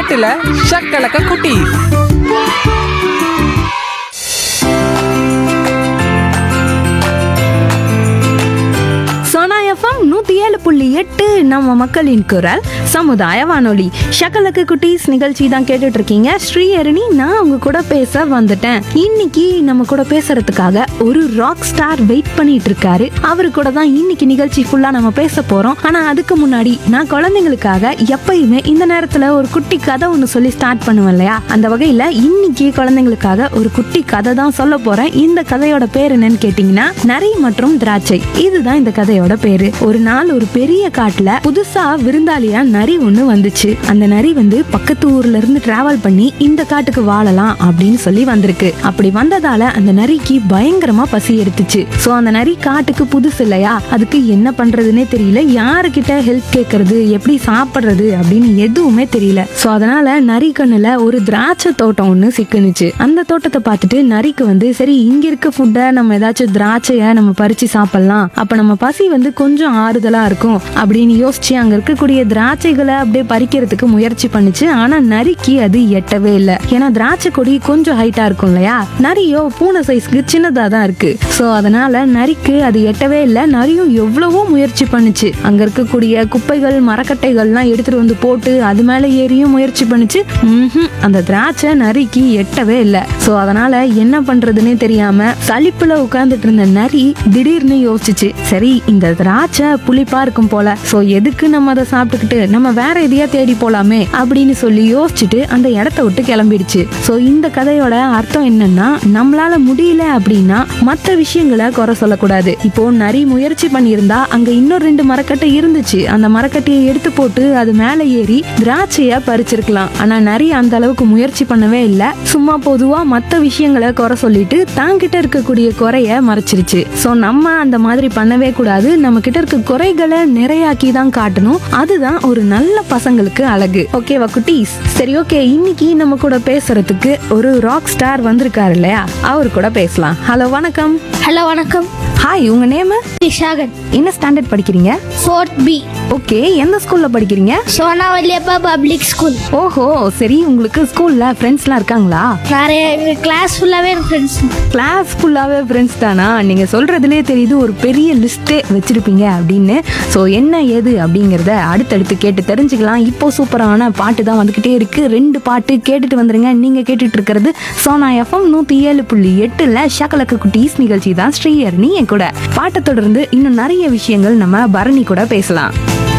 எட்டுல ஷக்கலக்க குட்டி சோனா எஃப்எம் நூத்தி ஏழு புள்ளி எட்டு நம்ம மக்களின் குரல் சமுதாய வானொலி ஷக்கலக்கு குட்டீஸ் நிகழ்ச்சி தான் கேட்டுட்டு இருக்கீங்க ஸ்ரீஹரணி நான் உங்க கூட பேச வந்துட்டேன் இன்னைக்கு நம்ம கூட பேசுறதுக்காக ஒரு ராக் ஸ்டார் வெயிட் பண்ணிட்டு இருக்காரு அவரு கூட தான் இன்னைக்கு நிகழ்ச்சி ஃபுல்லா நம்ம பேச போறோம் ஆனா அதுக்கு முன்னாடி நான் குழந்தைங்களுக்காக எப்பயுமே இந்த நேரத்துல ஒரு குட்டி கதை ஒன்று சொல்லி ஸ்டார்ட் பண்ணுவேன் இல்லையா அந்த வகையில இன்னைக்கு குழந்தைங்களுக்காக ஒரு குட்டி கதை தான் சொல்ல போறேன் இந்த கதையோட பேர் என்னன்னு கேட்டீங்கன்னா நரி மற்றும் திராட்சை இதுதான் இந்த கதையோட பேரு ஒரு நாள் ஒரு பெரிய காட்டுல புதுசா விருந்தாளியா நரி ஒண்ணு வந்துச்சு அந்த நரி வந்து பக்கத்து ஊர்ல இருந்து டிராவல் பண்ணி இந்த காட்டுக்கு வாழலாம் அப்படின்னு சொல்லி வந்திருக்கு அப்படி வந்ததால அந்த நரிக்கு பயங்கரமா பசி எடுத்துச்சு சோ அந்த நரி காட்டுக்கு புதுசு இல்லையா அதுக்கு என்ன பண்றதுன்னே தெரியல யாருக்கிட்ட ஹெல்ப் கேட்கறது எப்படி சாப்பிடுறது அப்படின்னு எதுவுமே தெரியல சோ அதனால நரி கண்ணுல ஒரு திராட்சை தோட்டம் ஒண்ணு சிக்குனுச்சு அந்த தோட்டத்தை பார்த்துட்டு நரிக்கு வந்து சரி இங்க இருக்க ஃபுட்டை நம்ம ஏதாச்சும் திராட்சைய நம்ம பறிச்சு சாப்பிடலாம் அப்ப நம்ம பசி வந்து கொஞ்சம் ஆறுதலா இருக்கும் அப்படின்னு யோசிச்சு அங்க இருக்கக்கூடிய திராட்சைகளை அப்படியே பறிக்கிறதுக்கு முயற்சி பண்ணுச்சு ஆனா நரிக்கு அது எட்டவே இல்லை ஏன்னா திராட்சை கொடி கொஞ்சம் ஹைட்டா இருக்கும் இல்லையா நரியோ பூனை சைஸ்க்கு சின்னதா தான் இருக்கு சோ அதனால நரிக்கு அது எட்டவே இல்லை நரியும் எவ்வளவோ முயற்சி பண்ணுச்சு அங்க இருக்கக்கூடிய குப்பைகள் மரக்கட்டைகள்லாம் எடுத்துட்டு வந்து போட்டு அது மேல ஏறியும் முயற்சி பண்ணுச்சு ம்ஹும். அந்த திராட்சை நரிக்கு எட்டவே இல்லை சோ அதனால என்ன பண்றதுன்னே தெரியாம சலிப்புல உட்கார்ந்துட்டு இருந்த நரி திடீர்னு யோசிச்சுச்சு சரி இந்த திராட்சை புளிப்பா இருக்கும் போல சோ எதுக்கு நம்ம அதை சாப்பிட்டுக்கிட்டு நம்ம வேற எதையா தேடி போலாமே அப்படின்னு சொல்லி யோசிச்சுட்டு அந்த இடத்த விட்டு கிளம்பிடுச்சு சோ இந்த கதையோட அர்த்தம் என்னன்னா நம்மளால முடியல அப்படின்னா மற்ற விஷயங்களை குறை சொல்லக்கூடாது இப்போ நரி முயற்சி பண்ணியிருந்தா அங்க இன்னொரு ரெண்டு மரக்கட்டை இருந்துச்சு அந்த மரக்கட்டையை எடுத்து போட்டு அது மேல ஏறி திராட்சைய பறிச்சிருக்கலாம் ஆனா நரி அந்த அளவுக்கு முயற்சி பண்ணவே இல்ல சும்மா பொதுவா மத்த விஷயங்களை குறை சொல்லிட்டு தாங்கிட்ட இருக்கக்கூடிய குறைய மறைச்சிருச்சு சோ நம்ம அந்த மாதிரி பண்ணவே கூடாது நம்ம கிட்ட இருக்க குறைகளை நிறையாக்கி தான் காட்டணும் அதுதான் ஒரு நல்ல பசங்களுக்கு அழகு ஓகேவா குட்டீஸ் சரி ஓகே இன்னைக்கு நம்ம கூட பேசுறதுக்கு ஒரு ராக் ஸ்டார் வந்திருக்காரு இல்லையா அவர் கூட பேசலாம் ஹலோ வணக்கம் ஹலோ வணக்கம் ஹாய் உங்க நேம் நிஷாகன் என்ன ஸ்டாண்டர்ட் படிக்கிறீங்க ஃபோர்த் பி ஓகே எந்த ஸ்கூல்ல படிக்கிறீங்க சோனா வல்லியப்பா பப்ளிக் ஸ்கூல் ஓஹோ சரி உங்களுக்கு ஸ்கூல்ல ஃப்ரெண்ட்ஸ்லாம் இருக்காங்களா நிறைய எங்கள் கிளாஸ் ஃபுல்லாகவே ஃப்ரெண்ட்ஸ் கிளாஸ் ஃபுல்லாகவே ஃப்ரெண்ட்ஸ் தானா நீங்கள் சொல்கிறதுலே தெரியுது ஒரு பெரிய லிஸ்ட்டே வச்சுருப்பீங்க அப்படின்னு ஸோ என்ன ஏது அப்படிங்கிறத அடுத்தடுத்து கேட்டு தெரிஞ்சுக்கலாம் இப்போ சூப்பரான பாட்டு தான் வந்துக்கிட்டே இருக்குது ரெண்டு பாட்டு கேட்டுட்டு வந்துருங்க நீங்கள் கேட்டுட்டு இருக்கிறது சோனா எஃப்எம் நூற்றி ஏழு புள்ளி எட்டில் ஷக்கலக்கு குட்டீஸ் நிகழ்ச்சி தான் ஸ்ரீஹரணி என் கூட பாட்டை தொடர்ந்து இன்னும் நிறைய விஷயங்கள் நம்ம பரணி கூட பேசலாம்